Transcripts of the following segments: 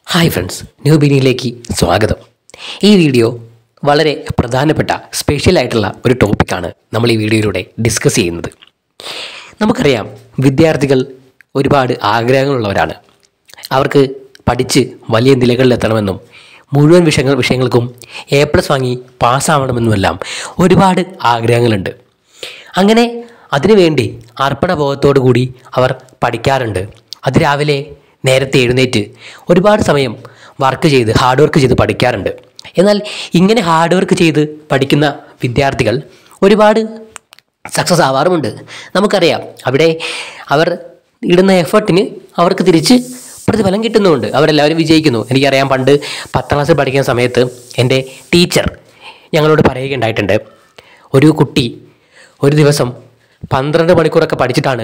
hi friends new ബിനിയിലേക്ക് സ്വാഗതം ഈ video വളരെ പ്രധാനപ്പെട്ട സ്പെഷ്യൽ ആയിട്ടുള്ള ഒരു ടോപ്പിക്കാണ് നമ്മൾ ഈ വീഡിയോയിലൂടെ ഡിസ്കസ് ചെയ്യുന്നത് നമുക്കറിയാം വിദ്യാർത്ഥികൾ ഒരുപാട് ആഗ്രഹങ്ങളുള്ളവരാണ് അവർക്ക് പഠിച്ച് വലിയ നിലകളിലെത്തണമെന്നും മുഴുവൻ വിഷയങ്ങൾ വിഷയങ്ങൾക്കും എ പ്ലസ് വാങ്ങി പാസ്സാവണമെന്നുമെല്ലാം ഒരുപാട് ആഗ്രഹങ്ങളുണ്ട് അങ്ങനെ അതിനുവേണ്ടി അർപ്പണബോധത്തോടു കൂടി അവർ പഠിക്കാറുണ്ട് അതിരാവിലെ നേരത്തെ എഴുന്നേറ്റ് ഒരുപാട് സമയം വർക്ക് ചെയ്ത് ഹാർഡ് വർക്ക് ചെയ്ത് പഠിക്കാറുണ്ട് എന്നാൽ ഇങ്ങനെ ഹാർഡ് വർക്ക് ചെയ്ത് പഠിക്കുന്ന വിദ്യാർത്ഥികൾ ഒരുപാട് സക്സസ് ആവാറുമുണ്ട് നമുക്കറിയാം അവിടെ അവർ ഇടുന്ന എഫേർട്ടിന് അവർക്ക് തിരിച്ച് പ്രതിഫലം കിട്ടുന്നുമുണ്ട് അവരെല്ലാവരും വിജയിക്കുന്നു എനിക്കറിയാം പണ്ട് പത്താം ക്ലാസ്സിൽ പഠിക്കുന്ന സമയത്ത് എൻ്റെ ടീച്ചർ ഞങ്ങളോട് പറയുകയുണ്ടായിട്ടുണ്ട് ഒരു കുട്ടി ഒരു ദിവസം പന്ത്രണ്ട് മണിക്കൂറൊക്കെ പഠിച്ചിട്ടാണ്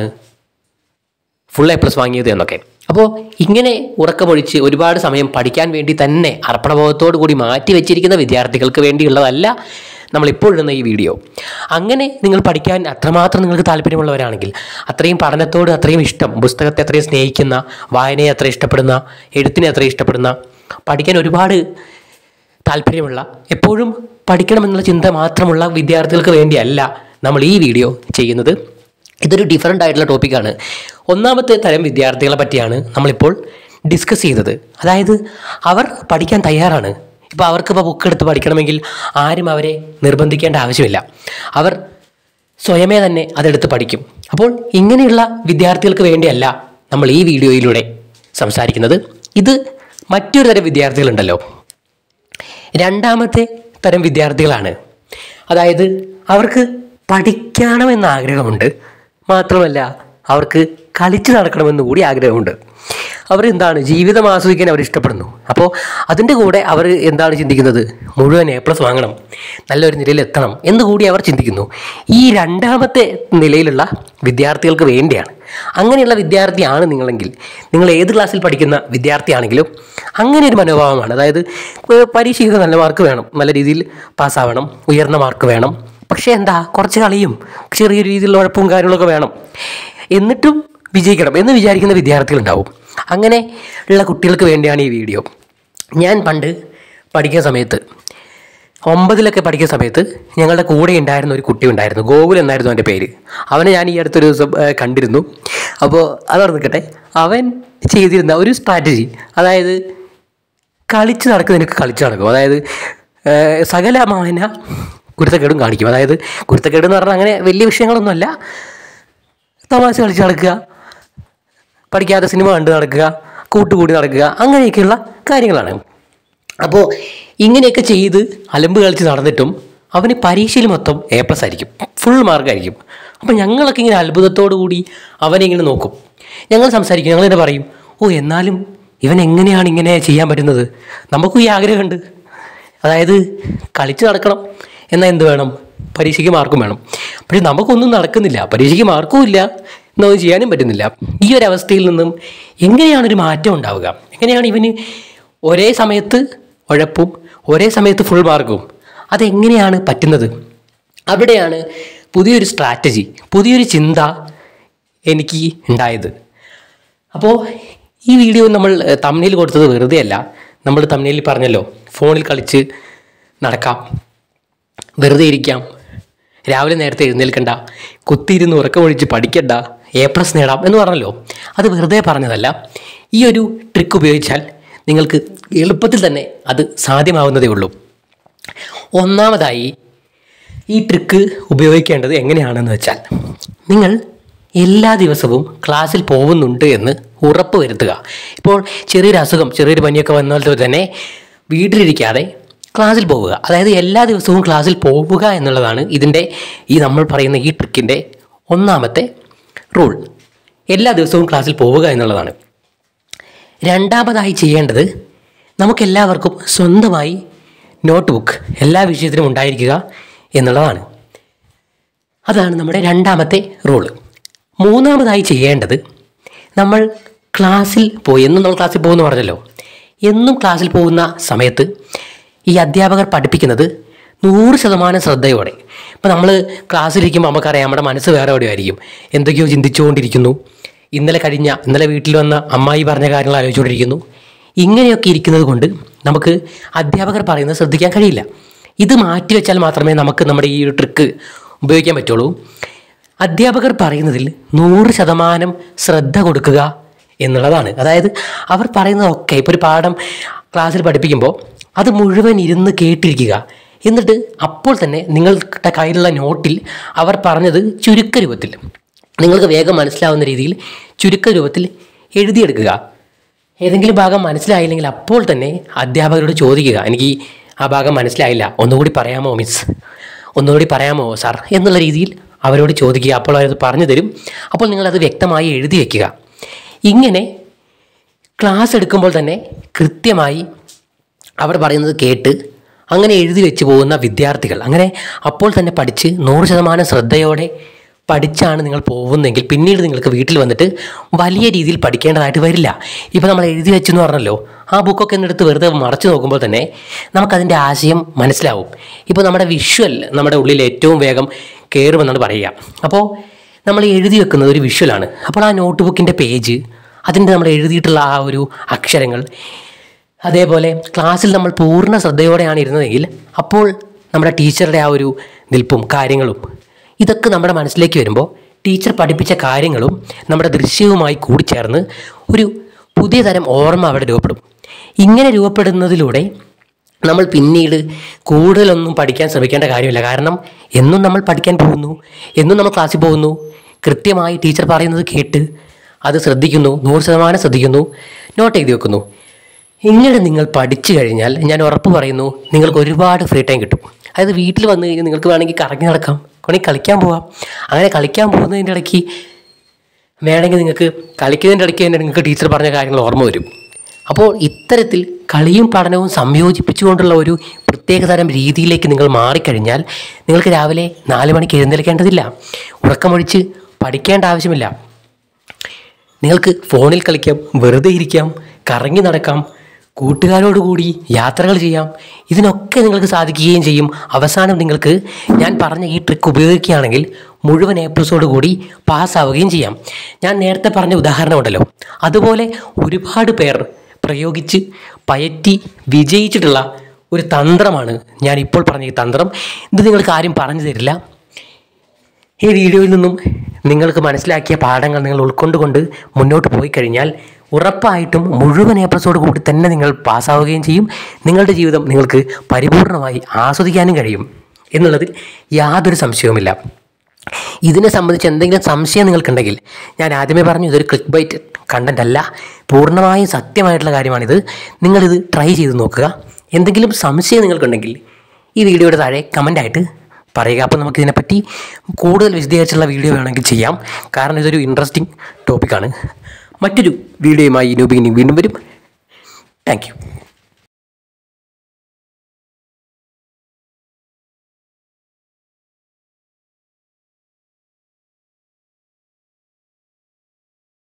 ഫുൾ എ പ്ലസ് വാങ്ങിയത് എന്നൊക്കെ അപ്പോൾ ഇങ്ങനെ ഉറക്കമൊഴിച്ച് ഒരുപാട് സമയം പഠിക്കാൻ വേണ്ടി തന്നെ അർപ്പണബോധത്തോടു കൂടി മാറ്റി വെച്ചിരിക്കുന്ന വിദ്യാർത്ഥികൾക്ക് വേണ്ടിയുള്ളതല്ല നമ്മളിപ്പോൾ ഇടുന്ന ഈ വീഡിയോ അങ്ങനെ നിങ്ങൾ പഠിക്കാൻ അത്രമാത്രം നിങ്ങൾക്ക് താല്പര്യമുള്ളവരാണെങ്കിൽ അത്രയും പഠനത്തോട് അത്രയും ഇഷ്ടം പുസ്തകത്തെ അത്രയും സ്നേഹിക്കുന്ന വായനയെ അത്ര ഇഷ്ടപ്പെടുന്ന എഴുത്തിനെ അത്ര ഇഷ്ടപ്പെടുന്ന പഠിക്കാൻ ഒരുപാട് താല്പര്യമുള്ള എപ്പോഴും പഠിക്കണമെന്നുള്ള ചിന്ത മാത്രമുള്ള വിദ്യാർത്ഥികൾക്ക് വേണ്ടിയല്ല നമ്മൾ ഈ വീഡിയോ ചെയ്യുന്നത് ഇതൊരു ഡിഫറൻ്റ് ആയിട്ടുള്ള ടോപ്പിക്കാണ് ഒന്നാമത്തെ തരം വിദ്യാർത്ഥികളെ പറ്റിയാണ് നമ്മളിപ്പോൾ ഡിസ്കസ് ചെയ്തത് അതായത് അവർ പഠിക്കാൻ തയ്യാറാണ് ഇപ്പോൾ അവർക്ക് ഇപ്പോൾ ബുക്ക് എടുത്ത് പഠിക്കണമെങ്കിൽ ആരും അവരെ നിർബന്ധിക്കേണ്ട ആവശ്യമില്ല അവർ സ്വയമേ തന്നെ അതെടുത്ത് പഠിക്കും അപ്പോൾ ഇങ്ങനെയുള്ള വിദ്യാർത്ഥികൾക്ക് വേണ്ടിയല്ല നമ്മൾ ഈ വീഡിയോയിലൂടെ സംസാരിക്കുന്നത് ഇത് മറ്റൊരു തരം വിദ്യാർത്ഥികളുണ്ടല്ലോ രണ്ടാമത്തെ തരം വിദ്യാർത്ഥികളാണ് അതായത് അവർക്ക് പഠിക്കണമെന്ന ആഗ്രഹമുണ്ട് മാത്രമല്ല അവർക്ക് കളിച്ചു നടക്കണമെന്ന് കൂടി ആഗ്രഹമുണ്ട് അവർ എന്താണ് ജീവിതം ആസ്വദിക്കാൻ അവർ ഇഷ്ടപ്പെടുന്നു അപ്പോൾ അതിൻ്റെ കൂടെ അവർ എന്താണ് ചിന്തിക്കുന്നത് മുഴുവൻ എ പ്ലസ് വാങ്ങണം നല്ലൊരു നിലയിൽ എത്തണം എന്ന് കൂടി അവർ ചിന്തിക്കുന്നു ഈ രണ്ടാമത്തെ നിലയിലുള്ള വിദ്യാർത്ഥികൾക്ക് വേണ്ടിയാണ് അങ്ങനെയുള്ള വിദ്യാർത്ഥിയാണ് നിങ്ങളെങ്കിൽ നിങ്ങൾ ഏത് ക്ലാസ്സിൽ പഠിക്കുന്ന വിദ്യാർത്ഥിയാണെങ്കിലും അങ്ങനെ ഒരു മനോഭാവമാണ് അതായത് ഏഹ് പരീക്ഷയ്ക്ക് നല്ല മാർക്ക് വേണം നല്ല രീതിയിൽ പാസ്സാവണം ഉയർന്ന മാർക്ക് വേണം പക്ഷേ എന്താ കുറച്ച് കളിയും ചെറിയ രീതിയിലുള്ള ഉഴപ്പും കാര്യങ്ങളൊക്കെ വേണം എന്നിട്ടും വിജയിക്കണം എന്ന് വിചാരിക്കുന്ന വിദ്യാർത്ഥികളുണ്ടാവും അങ്ങനെ ഉള്ള കുട്ടികൾക്ക് വേണ്ടിയാണ് ഈ വീഡിയോ ഞാൻ പണ്ട് പഠിക്കുന്ന സമയത്ത് ഒമ്പതിലൊക്കെ പഠിക്കുന്ന സമയത്ത് ഞങ്ങളുടെ കൂടെ ഉണ്ടായിരുന്ന ഒരു കുട്ടി ഉണ്ടായിരുന്നു ഗോകുൽ എന്നായിരുന്നു അവൻ്റെ പേര് അവനെ ഞാൻ ഈ അടുത്തൊരു ദിവസം ഏഹ്, കണ്ടിരുന്നു അപ്പോൾ അതവിടെ നിൽക്കട്ടെ അവൻ ചെയ്തിരുന്ന ഒരു സ്ട്രാറ്റജി അതായത് കളിച്ച് നടക്കുന്നതിനൊക്കെ കളിച്ച് നടക്കും അതായത് ഏഹ്, സകലമാന കുരുത്തക്കേടും കാണിക്കും അതായത് കുരുത്തക്കേട് എന്ന് പറഞ്ഞാൽ അങ്ങനെ വലിയ വിഷയങ്ങളൊന്നുമല്ല തമാശ കളിച്ച് നടക്കുക പഠിക്കാതെ സിനിമ കണ്ട് നടക്കുക കൂട്ടുകൂടി നടക്കുക അങ്ങനെയൊക്കെയുള്ള കാര്യങ്ങളാണ് അപ്പോൾ ഇങ്ങനെയൊക്കെ ചെയ്ത് അലമ്പ് കളിച്ച് നടന്നിട്ടും അവന് പരീക്ഷയിൽ മൊത്തം എ പ്ലസ് ആയിരിക്കും ഫുൾ മാർക്കായിരിക്കും അപ്പോൾ ഞങ്ങളൊക്കെ ഇങ്ങനെ അത്ഭുതത്തോടു കൂടി അവനെ ഇങ്ങനെ നോക്കും ഞങ്ങൾ സംസാരിക്കും ഞങ്ങൾ തന്നെ പറയും ഓ എന്നാലും ഇവൻ എങ്ങനെയാണ് ഇങ്ങനെ ചെയ്യാൻ പറ്റുന്നത് നമുക്കും ഈ ആഗ്രഹമുണ്ട് അതായത് കളിച്ച് നടക്കണം എന്നാൽ എന്ത് വേണം പരീക്ഷയ്ക്ക് മാർക്കും വേണം പക്ഷെ നമുക്കൊന്നും നടക്കുന്നില്ല പരീക്ഷയ്ക്ക് മാർക്കും ഇല്ല എന്നൊന്നും ചെയ്യാനും പറ്റുന്നില്ല ഈ ഒരു അവസ്ഥയിൽ നിന്നും എങ്ങനെയാണ് ഒരു മാറ്റം ഉണ്ടാവുക എങ്ങനെയാണ് ഇവന് ഒരേ സമയത്ത് ഉഴപ്പും ഒരേ സമയത്ത് ഫുൾ മാർക്കും അതെങ്ങനെയാണ് പറ്റുന്നത് അവിടെയാണ് പുതിയൊരു സ്ട്രാറ്റജി പുതിയൊരു ചിന്ത എനിക്ക് ഉണ്ടായത് അപ്പോൾ ഈ വീഡിയോ നമ്മൾ തമ്മിൽ കൊടുത്തത് വെറുതെ അല്ല നമ്മൾ തമ്മിൽ പറഞ്ഞല്ലോ ഫോണിൽ കളിച്ച് നടക്കാം വെറുതെ ഇരിക്കാം രാവിലെ നേരത്തെ എഴുന്നേൽക്കണ്ട കുത്തിയിരുന്ന് ഉറക്കമൊഴിച്ച് പഠിക്കണ്ട എ പ്ലസ് നേടാം എന്ന് പറഞ്ഞല്ലോ അത് വെറുതെ പറഞ്ഞതല്ല ഈ ഒരു ട്രിക്ക് ഉപയോഗിച്ചാൽ നിങ്ങൾക്ക് എളുപ്പത്തിൽ തന്നെ അത് സാധ്യമാവുന്നതേ ഉള്ളൂ ഒന്നാമതായി ഈ ട്രിക്ക് ഉപയോഗിക്കേണ്ടത് എങ്ങനെയാണെന്ന് വെച്ചാൽ നിങ്ങൾ എല്ലാ ദിവസവും ക്ലാസ്സിൽ പോകുന്നുണ്ട് എന്ന് ഉറപ്പ് വരുത്തുക ഇപ്പോൾ ചെറിയൊരു അസുഖം ചെറിയൊരു പനിയൊക്കെ വന്നാൽ തന്നെ വീട്ടിലിരിക്കാതെ ക്ലാസ്സിൽ പോവുക അതായത് എല്ലാ ദിവസവും ക്ലാസ്സിൽ പോവുക എന്നുള്ളതാണ് ഇതിൻ്റെ ഈ നമ്മൾ പറയുന്ന ഈ ട്രിക്കിൻ്റെ ഒന്നാമത്തെ റൂൾ എല്ലാ ദിവസവും ക്ലാസ്സിൽ പോവുക എന്നുള്ളതാണ് രണ്ടാമതായി ചെയ്യേണ്ടത് നമുക്കെല്ലാവർക്കും സ്വന്തമായി നോട്ട് ബുക്ക് എല്ലാ വിഷയത്തിനും ഉണ്ടായിരിക്കുക എന്നുള്ളതാണ് അതാണ് നമ്മുടെ രണ്ടാമത്തെ റൂള് മൂന്നാമതായി ചെയ്യേണ്ടത് നമ്മൾ ക്ലാസ്സിൽ പോയി എന്നും നമ്മൾ ക്ലാസ്സിൽ പോകുമെന്ന് പറഞ്ഞല്ലോ എന്നും ക്ലാസ്സിൽ പോകുന്ന സമയത്ത് ഈ അധ്യാപകർ പഠിപ്പിക്കുന്നത് നൂറ് ശതമാനം ശ്രദ്ധയോടെ ഇപ്പം നമ്മൾ ക്ലാസ്സിലിരിക്കുമ്പോൾ നമുക്കറിയാം നമ്മുടെ മനസ്സ് വേറെ എവിടെയായിരിക്കും എന്തൊക്കെയോ ചിന്തിച്ചുകൊണ്ടിരിക്കുന്നു ഇന്നലെ കഴിഞ്ഞ ഇന്നലെ വീട്ടിൽ വന്ന അമ്മായി പറഞ്ഞ കാര്യങ്ങൾ ആലോചിച്ചുകൊണ്ടിരിക്കുന്നു ഇങ്ങനെയൊക്കെ ഇരിക്കുന്നത് കൊണ്ട് നമുക്ക് അധ്യാപകർ പറയുന്നത് ശ്രദ്ധിക്കാൻ കഴിയില്ല ഇത് മാറ്റി വെച്ചാൽ മാത്രമേ നമുക്ക് നമ്മുടെ ഈ ഒരു ട്രിക്ക് ഉപയോഗിക്കാൻ പറ്റുള്ളൂ അധ്യാപകർ പറയുന്നതിൽ നൂറ് ശതമാനം ശ്രദ്ധ കൊടുക്കുക എന്നുള്ളതാണ് അതായത് അവർ പറയുന്നതൊക്കെ ഇപ്പോൾ ഒരു പാഠം ക്ലാസ്സിൽ പഠിപ്പിക്കുമ്പോൾ അത് മുഴുവൻ ഇരുന്ന് കേട്ടിരിക്കുക എന്നിട്ട് അപ്പോൾ തന്നെ നിങ്ങളുടെ കയ്യിലുള്ള നോട്ടിൽ അവർ പറഞ്ഞത് ചുരുക്ക രൂപത്തിൽ നിങ്ങൾക്ക് വേഗം മനസ്സിലാവുന്ന രീതിയിൽ ചുരുക്ക രൂപത്തിൽ എഴുതിയെടുക്കുക ഏതെങ്കിലും ഭാഗം മനസ്സിലായില്ലെങ്കിൽ അപ്പോൾ തന്നെ അധ്യാപകരോട് ചോദിക്കുക എനിക്ക് ആ ഭാഗം മനസ്സിലായില്ല ഒന്നുകൂടി പറയാമോ മിസ് ഒന്നുകൂടി പറയാമോ സാർ എന്നുള്ള രീതിയിൽ അവരോട് ചോദിക്കുക അപ്പോൾ അവരത് പറഞ്ഞു തരും അപ്പോൾ നിങ്ങളത് വ്യക്തമായി എഴുതി വയ്ക്കുക ഇങ്ങനെ ക്ലാസ് എടുക്കുമ്പോൾ തന്നെ കൃത്യമായി അവർ പറയുന്നത് കേട്ട് അങ്ങനെ എഴുതി വെച്ച് പോകുന്ന വിദ്യാർത്ഥികൾ അങ്ങനെ അപ്പോൾ തന്നെ പഠിച്ച് നൂറ് ശതമാനം ശ്രദ്ധയോടെ പഠിച്ചാണ് നിങ്ങൾ പോകുന്നതെങ്കിൽ പിന്നീട് നിങ്ങൾക്ക് വീട്ടിൽ വന്നിട്ട് വലിയ രീതിയിൽ പഠിക്കേണ്ടതായിട്ട് വരില്ല ഇപ്പോൾ നമ്മൾ എഴുതി വെച്ചെന്ന് പറഞ്ഞല്ലോ ആ ബുക്കൊക്കെ എന്നെടുത്ത് വെറുതെ മറച്ചു നോക്കുമ്പോൾ തന്നെ നമുക്കതിൻ്റെ ആശയം മനസ്സിലാവും ഇപ്പോൾ നമ്മുടെ വിഷ്വൽ നമ്മുടെ ഉള്ളിൽ ഏറ്റവും വേഗം കയറുമെന്നാണ് പറയുക അപ്പോൾ നമ്മൾ എഴുതി വെക്കുന്നത് ഒരു വിഷ്വലാണ് അപ്പോൾ ആ നോട്ട് ബുക്കിൻ്റെ പേജ് അതിൻ്റെ നമ്മൾ എഴുതിയിട്ടുള്ള ആ ഒരു അക്ഷരങ്ങൾ അതേപോലെ ക്ലാസ്സിൽ നമ്മൾ പൂർണ്ണ ശ്രദ്ധയോടെയാണ് ഇരുന്നതെങ്കിൽ അപ്പോൾ നമ്മുടെ ടീച്ചറുടെ ആ ഒരു നിൽപ്പും കാര്യങ്ങളും ഇതൊക്കെ നമ്മുടെ മനസ്സിലേക്ക് വരുമ്പോൾ ടീച്ചർ പഠിപ്പിച്ച കാര്യങ്ങളും നമ്മുടെ ദൃശ്യവുമായി കൂടിച്ചേർന്ന് ഒരു പുതിയ തരം ഓർമ്മ അവിടെ രൂപപ്പെടും ഇങ്ങനെ രൂപപ്പെടുന്നതിലൂടെ നമ്മൾ പിന്നീട് കൂടുതലൊന്നും പഠിക്കാൻ ശ്രമിക്കേണ്ട കാര്യമില്ല കാരണം എന്നും നമ്മൾ പഠിക്കാൻ പോകുന്നു എന്നും നമ്മൾ ക്ലാസ്സിൽ പോകുന്നു കൃത്യമായി ടീച്ചർ പറയുന്നത് കേട്ട് അത് ശ്രദ്ധിക്കുന്നു നൂറ് ശതമാനം ശ്രദ്ധിക്കുന്നു നോട്ട് എഴുതി വെക്കുന്നു ഇങ്ങനെ നിങ്ങൾ പഠിച്ചു കഴിഞ്ഞാൽ ഞാൻ ഉറപ്പ് പറയുന്നു നിങ്ങൾക്ക് ഒരുപാട് ഫ്രീ ടൈം കിട്ടും അതായത് വീട്ടിൽ വന്നു കഴിഞ്ഞാൽ നിങ്ങൾക്ക് വേണമെങ്കിൽ കറങ്ങി നടക്കാം വേണമെങ്കിൽ കളിക്കാൻ പോവാം അങ്ങനെ കളിക്കാൻ പോകുന്നതിൻ്റെ ഇടയ്ക്ക് വേണമെങ്കിൽ നിങ്ങൾക്ക് കളിക്കുന്നതിൻ്റെ ഇടയ്ക്ക് തന്നെ നിങ്ങൾക്ക് ടീച്ചർ പറഞ്ഞ കാര്യങ്ങൾ ഓർമ്മ വരും അപ്പോൾ ഇത്തരത്തിൽ കളിയും പഠനവും സംയോജിപ്പിച്ചുകൊണ്ടുള്ള ഒരു പ്രത്യേക തരം രീതിയിലേക്ക് നിങ്ങൾ മാറിക്കഴിഞ്ഞാൽ നിങ്ങൾക്ക് രാവിലെ നാല് മണിക്ക് എഴുന്നേൽക്കേണ്ടതില്ല ഉറക്കമൊഴിച്ച് പഠിക്കേണ്ട ആവശ്യമില്ല നിങ്ങൾക്ക് ഫോണിൽ കളിക്കാം വെറുതെ ഇരിക്കാം കറങ്ങി നടക്കാം കൂട്ടുകാരോടുകൂടി യാത്രകൾ ചെയ്യാം ഇതിനൊക്കെ നിങ്ങൾക്ക് സാധിക്കുകയും ചെയ്യും അവസാനം നിങ്ങൾക്ക് ഞാൻ പറഞ്ഞ ഈ ട്രിക്ക് ഉപയോഗിക്കുകയാണെങ്കിൽ മുഴുവൻ എ പ്ലസോട് കൂടി പാസ്സാവുകയും ചെയ്യാം ഞാൻ നേരത്തെ പറഞ്ഞ ഉദാഹരണമുണ്ടല്ലോ അതുപോലെ ഒരുപാട് പേർ പ്രയോഗിച്ച് പയറ്റി വിജയിച്ചിട്ടുള്ള ഒരു തന്ത്രമാണ് ഞാൻ ഇപ്പോൾ പറഞ്ഞ ഈ തന്ത്രം ഇത് നിങ്ങൾക്ക് ആരും പറഞ്ഞു തരില്ല ഈ വീഡിയോയിൽ നിന്നും നിങ്ങൾക്ക് മനസ്സിലാക്കിയ പാഠങ്ങൾ നിങ്ങൾ ഉൾക്കൊണ്ടുകൊണ്ട് മുന്നോട്ട് പോയി കഴിഞ്ഞാൽ ഉറപ്പായിട്ടും മുഴുവൻ എപ്പിസോഡ് കൂടി തന്നെ നിങ്ങൾ പാസ്സാവുകയും ചെയ്യും നിങ്ങളുടെ ജീവിതം നിങ്ങൾക്ക് പരിപൂർണമായി ആസ്വദിക്കാനും കഴിയും എന്നുള്ളതിൽ യാതൊരു സംശയവുമില്ല ഇതിനെ സംബന്ധിച്ച് എന്തെങ്കിലും സംശയം നിങ്ങൾക്കുണ്ടെങ്കിൽ ഞാൻ ആദ്യമേ പറഞ്ഞു ഇതൊരു ക്ലിക്ക് ബൈറ്റ് കണ്ടന്റ് അല്ല പൂർണ്ണമായും സത്യമായിട്ടുള്ള കാര്യമാണിത് നിങ്ങളിത് ട്രൈ ചെയ്ത് നോക്കുക എന്തെങ്കിലും സംശയം നിങ്ങൾക്കുണ്ടെങ്കിൽ ഈ വീഡിയോയുടെ താഴെ കമൻ്റായിട്ട് പറയുക അപ്പോൾ നമുക്ക് ഇതിനെപ്പറ്റി കൂടുതൽ വിശദീകരിച്ചുള്ള വീഡിയോ വേണമെങ്കിൽ ചെയ്യാം കാരണം ഇതൊരു ഇൻട്രസ്റ്റിംഗ് ടോപ്പിക്കാണ് മറ്റൊരു വീഡിയോയുമായി ഇനൂബിനി വീണ്ടും വരും താങ്ക് യു